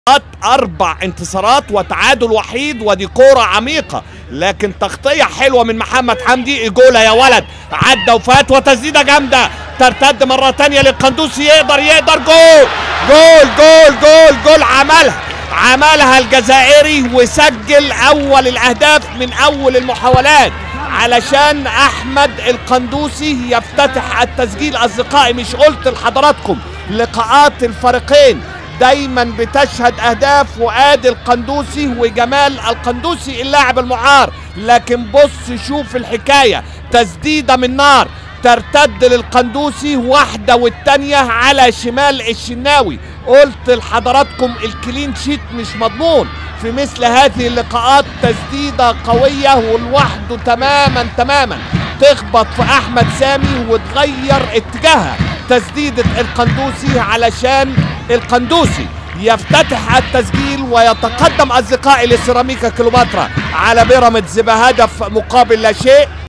اربع انتصارات وتعادل وحيد ودي كوره عميقه لكن تغطيه حلوه من محمد حمدي اجوله يا ولد عدى وفات وتسديده جامده ترتد مره تانية للقندوسي يقدر يقدر جول جول جول جول جول عملها عملها الجزائري وسجل اول الاهداف من اول المحاولات علشان احمد القندوسي يفتتح التسجيل اصدقائي مش قلت لحضراتكم لقاءات الفريقين دايما بتشهد اهداف وادي القندوسي وجمال القندوسي اللاعب المعار لكن بص شوف الحكايه تسديده من نار ترتد للقندوسي واحده والتانيه على شمال الشناوي قلت لحضراتكم الكلين شيت مش مضمون في مثل هذه اللقاءات تسديده قويه ولوحده تماما تماما تخبط في احمد سامي وتغير اتجاهها تسديده القندوسي علشان القندوسي يفتتح التسجيل ويتقدم اصدقائي لسيراميكا كليوباترا على بيراميدز بهدف مقابل لا شيء